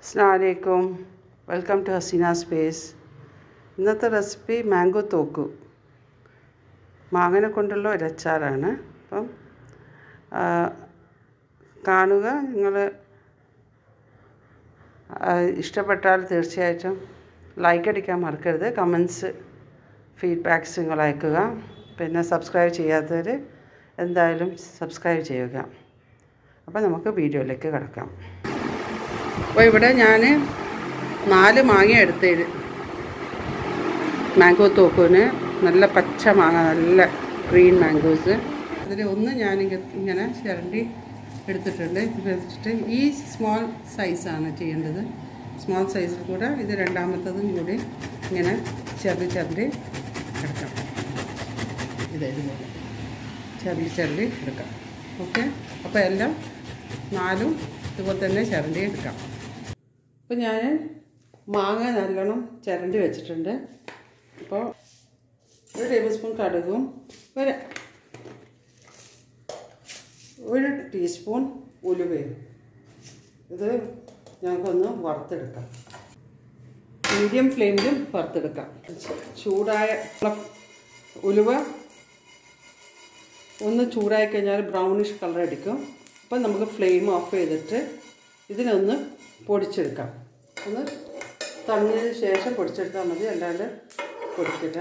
അസ്സാമലൈക്കും welcome to Haseena space ഇന്നത്തെ recipe mango thokku മാങ്ങനെ കൊണ്ടുള്ള ഒരു അച്ചാറാണ് അപ്പം ആ, കാണുക നിങ്ങൾ ഇഷ്ടപ്പെട്ടാൽ തീർച്ചയായിട്ടും ലൈക്ക് അടിക്കാൻ മറക്കരുത് കമൻസ് ഫീഡ്ബാക്ക്സ് നിങ്ങൾ അയക്കുക പിന്നെ സബ്സ്ക്രൈബ് ചെയ്യാത്തവർ എന്തായാലും സബ്സ്ക്രൈബ് ചെയ്യുക അപ്പോൾ നമുക്ക് വീഡിയോയിലേക്ക് കിടക്കാം അപ്പോൾ ഇവിടെ ഞാൻ നാല് മാങ്ങ എടുത്ത് മാംഗോ തോക്കൂന് നല്ല പച്ച മാങ്ങ നല്ല ഗ്രീൻ മാംഗോസ് അതിൽ ഒന്ന് ഞാൻ ഇങ്ങനെ ചിരണ്ടി എടുത്തിട്ടുണ്ട് ഇത് വെച്ചിട്ട് ഈ സ്മോൾ സൈസാണ് ചെയ്യേണ്ടത് സ്മോൾ സൈസിൽ കൂടെ ഇത് രണ്ടാമത്തതും കൂടി ഇങ്ങനെ ചെറുതി ചെറുതി എടുക്കാം ഇത് ഇതുപോലെ ചെറുതി ചെറുതി എടുക്കാം ഓക്കെ അപ്പോൾ എല്ലാം നാലും ഇതുപോലെ തന്നെ ചിരണ്ടി എടുക്കാം അപ്പോൾ ഞാൻ മാങ്ങ നല്ലോണം ചിരണ്ടി വെച്ചിട്ടുണ്ട് അപ്പോൾ ഒരു ടേബിൾ സ്പൂൺ കടുകും ഒരു ഒരു ടീസ്പൂൺ ഉലുവയും ഇത് ഞങ്ങൾക്കൊന്ന് വറുത്തെടുക്കാം മീഡിയം ഫ്ലെയിമിലും വറുത്തെടുക്കാം ചൂടായ ഉലുവ ഒന്ന് ചൂടായി കഴിഞ്ഞാൽ ബ്രൗണിഷ് കളർ അടിക്കും അപ്പം നമുക്ക് ഫ്ലെയിം ഓഫ് ചെയ്തിട്ട് ഇതിനൊന്ന് പൊടിച്ചെടുക്കാം ഒന്ന് തണിഞ്ഞതിന് ശേഷം പൊടിച്ചെടുത്താൽ മതി അല്ലാണ്ട് പൊടിക്കില്ല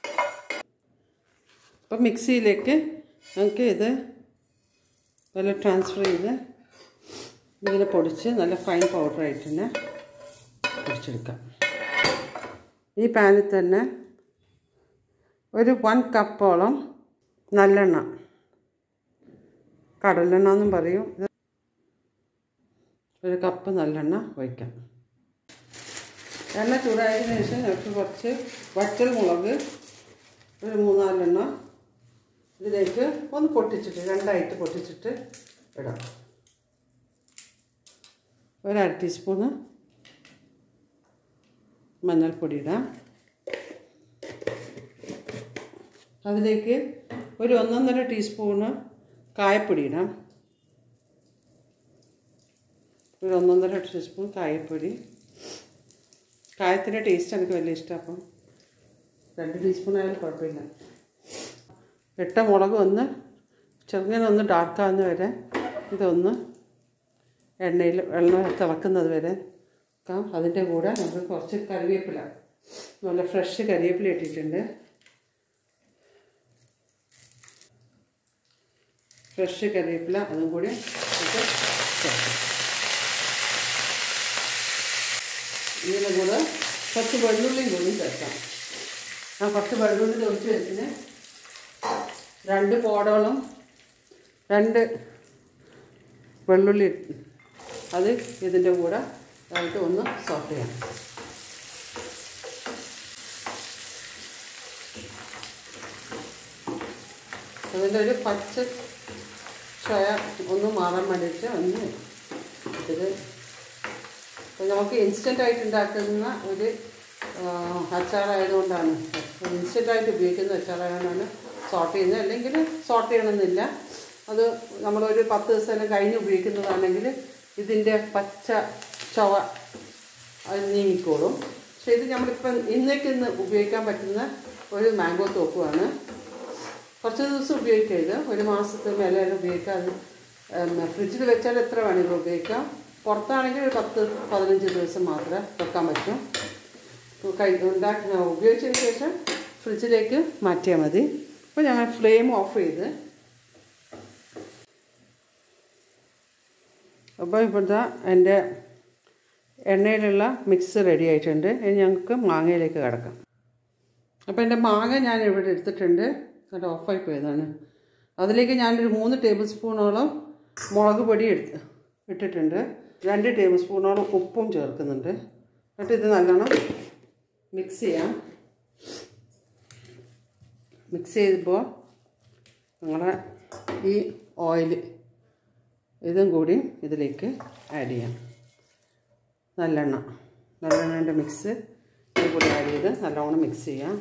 അപ്പം മിക്സിയിലേക്ക് നമുക്ക് ഇത് നല്ല ട്രാൻസ്ഫർ ചെയ്ത് ഇങ്ങനെ പൊടിച്ച് നല്ല ഫൈൻ പൗഡറായിട്ട് തന്നെ പൊടിച്ചെടുക്കാം ഈ പാനിൽ തന്നെ ഒരു വൺ കപ്പോളം നല്ലെണ്ണ കടലെണ്ണ എന്നും പറയും ഇത് ഒരു കപ്പ് നല്ലെണ്ണ ഒഴിക്കാം എണ്ണ ചൂടായതിനു ശേഷം നമുക്ക് കുറച്ച് വറ്റൽ മുളക് ഒരു മൂന്നാലെണ്ണ ഇതിലേക്ക് ഒന്ന് പൊട്ടിച്ചിട്ട് രണ്ടായിട്ട് പൊട്ടിച്ചിട്ട് ഇടാം ഒരു അര ടീസ്പൂണ് മഞ്ഞൾപ്പൊടി ഇടാം അതിലേക്ക് ഒരു ഒന്നൊന്നര ടീസ്പൂണ് കായപ്പൊടി ഇടാം ഒരു ഒന്നൊന്നര ടീസ്പൂൺ കായപ്പൊടി കായത്തിൻ്റെ ടേസ്റ്റ് എനിക്ക് വലിയ ഇഷ്ടം അപ്പം രണ്ട് ടീസ്പൂൺ ആയാലും കുഴപ്പമില്ല ഇട്ട മുളക് ഒന്ന് ചെറുങ്ങനെ ഒന്ന് ഡാർക്കാവുന്ന വരെ ഇതൊന്ന് എണ്ണയിൽ വെള്ളം തിളക്കുന്നത് വരെ വെക്കാം അതിൻ്റെ കൂടെ നമുക്ക് കുറച്ച് കറിവേപ്പില നല്ല ഫ്രഷ് കറിവേപ്പില ഇട്ടിട്ടുണ്ട് ഫ്രഷ് കറിവേപ്പില അതും കൂടി ഇട്ട് ചേർക്കാം ഇതിൻ്റെ കൂടെ കുറച്ച് വെള്ളുള്ളിയും കൂടി ചേർക്കാം ആ കുറച്ച് വെള്ളുള്ളി തൊളിച്ച് വെച്ചിന് രണ്ട് പോടോളം രണ്ട് വെള്ളുള്ളി അത് ഇതിൻ്റെ കൂടെ ആയിട്ട് ഒന്ന് സോട്ട് ചെയ്യാം അതിൻ്റെ ഒരു പച്ച ചൊയ ഒന്ന് മാറാൻ വേണ്ടിയിട്ട് ഒന്ന് ഇത് നമുക്ക് ഇൻസ്റ്റൻ്റ് ആയിട്ട് ഉണ്ടാക്കുന്ന ഒരു അച്ചാറായതുകൊണ്ടാണ് ഇൻസ്റ്റൻ്റ് ആയിട്ട് ഉപയോഗിക്കുന്ന അച്ചാറായതുകൊണ്ടാണ് സോട്ട് ചെയ്യുന്നത് അല്ലെങ്കിൽ സോട്ട് ചെയ്യണമെന്നില്ല അത് നമ്മളൊരു പത്ത് ദിവസം കഴിഞ്ഞ് ഉപയോഗിക്കുന്നതാണെങ്കിൽ ഇതിൻ്റെ പച്ച ചവ അത് നീങ്ങിക്കോളും പക്ഷേ ഇത് നമ്മളിപ്പം ഇന്നേക്ക് ഇന്ന് ഉപയോഗിക്കാൻ പറ്റുന്ന ഒരു മാംഗോ തോക്കുമാണ് കുറച്ച് ദിവസം ഉപയോഗിക്കുക ഇത് ഒരു മാസത്തിന് മേലെ ഉപയോഗിക്കാം അത് ഫ്രിഡ്ജിൽ വെച്ചാൽ എത്ര വേണമെങ്കിലും ഉപയോഗിക്കാം പുറത്താണെങ്കിൽ ഒരു പത്ത് പതിനഞ്ച് ദിവസം മാത്രമേ വെക്കാൻ പറ്റും കൈ ഉണ്ടാക്കി ഉപയോഗിച്ചതിന് ശേഷം ഫ്രിഡ്ജിലേക്ക് മാറ്റിയാൽ മതി അപ്പോൾ ഞങ്ങൾ ഫ്ലെയിം ഓഫ് ചെയ്ത് അപ്പോൾ ഇപ്പോഴത്തെ എൻ്റെ എണ്ണയിലുള്ള മിക്സ് റെഡി ആയിട്ടുണ്ട് ഇനി ഞങ്ങൾക്ക് മാങ്ങയിലേക്ക് കിടക്കാം അപ്പോൾ എൻ്റെ മാങ്ങ ഞാൻ ഇവിടെ എടുത്തിട്ടുണ്ട് അത് ഓഫായി പോയതാണ് അതിലേക്ക് ഞാനൊരു മൂന്ന് ടേബിൾ സ്പൂണോളം മുളക് പൊടി എടുത്ത് ഇട്ടിട്ടുണ്ട് രണ്ട് ടേബിൾ സ്പൂണോളം ഉപ്പും ചേർക്കുന്നുണ്ട് എന്നിട്ട് ഇത് നല്ലോണം മിക്സ് ചെയ്യാം മിക്സ് ചെയ്തപ്പോൾ ഞങ്ങളെ ഈ ഓയിൽ ഇതും കൂടി ഇതിലേക്ക് ആഡ് ചെയ്യാം നല്ലെണ്ണ നല്ലെണ്ണൻ്റെ മിക്സ് ഇതും കൂടി ആഡ് ചെയ്ത് നല്ലോണം മിക്സ് ചെയ്യാം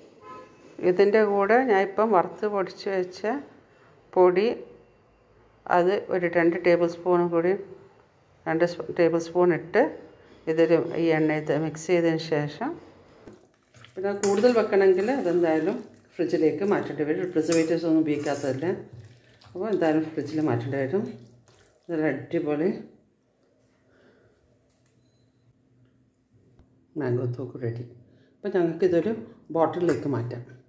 ഇതിൻ്റെ കൂടെ ഞാൻ ഇപ്പം വറുത്ത് പൊടിച്ച് വെച്ച പൊടി അത് ഒരു രണ്ട് ടേബിൾ സ്പൂണും കൂടി രണ്ട് ടേബിൾ സ്പൂൺ ഇട്ട് ഇതിൽ ഈ എണ്ണയിൽ മിക്സ് ചെയ്തതിന് ശേഷം പിന്നെ കൂടുതൽ വെക്കണമെങ്കിൽ അതെന്തായാലും ഫ്രിഡ്ജിലേക്ക് മാറ്റേണ്ടി വരും പ്രിസർവേറ്റീവ്സ് ഒന്നും ഉപയോഗിക്കാത്തതല്ലേ അപ്പോൾ എന്തായാലും ഫ്രിഡ്ജിൽ മാറ്റേണ്ടി വരും നല്ല അടിപൊളി മാംഗോ തോക്ക് റെഡി അപ്പോൾ ഞങ്ങൾക്കിതൊരു ബോട്ടിലിലേക്ക് മാറ്റാം